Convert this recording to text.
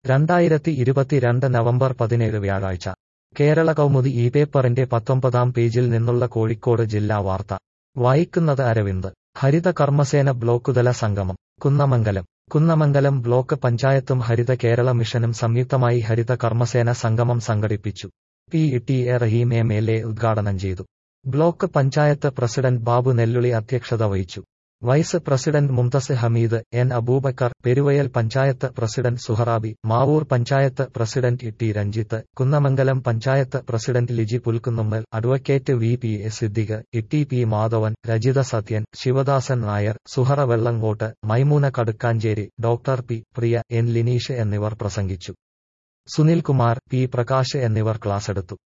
രണ്ടായിരത്തി ഇരുപത്തിരണ്ട് നവംബർ പതിനേഴ് വ്യാഴാഴ്ച കേരള കൗമുദി ഈ പേപ്പറിന്റെ പത്തൊമ്പതാം പേജിൽ നിന്നുള്ള കോഴിക്കോട് ജില്ലാ വാർത്ത വായിക്കുന്നത് അരവിന്ദ് ഹരിത കർമ്മസേന ബ്ലോക്കുതല സംഗമം കുന്നമംഗലം കുന്നമംഗലം ബ്ലോക്ക് പഞ്ചായത്തും ഹരിത കേരള മിഷനും സംയുക്തമായി ഹരിത കർമ്മസേന സംഗമം സംഘടിപ്പിച്ചു P T A Rahim M L A ഉദ്ഘാടനം ചെയ്തു ബ്ലോക്ക് പഞ്ചായത്ത് പ്രസിഡന്റ് ബാബു നെല്ലുളി അധ്യക്ഷത വഹിച്ചു vice president Mumtas Hameed N Abubakar Peruvayal panchayat president Suharabi Mavoor panchayat president T Ranjith Kunnamangalam panchayat president Liji Pulkunnummal advocate V P A Siddique Itty P Madhavan Rajitha Sathyan Sivadasan Nair Suhara Vellankott Maimoona Kadukkancheri doctor P Priya N Lineesh എന്നിവർ പ്രസംഗിച്ചു സുനിൽകുമാർ പി പ്രകാശ് എന്നിവർ ക്ലാസെടുത്തു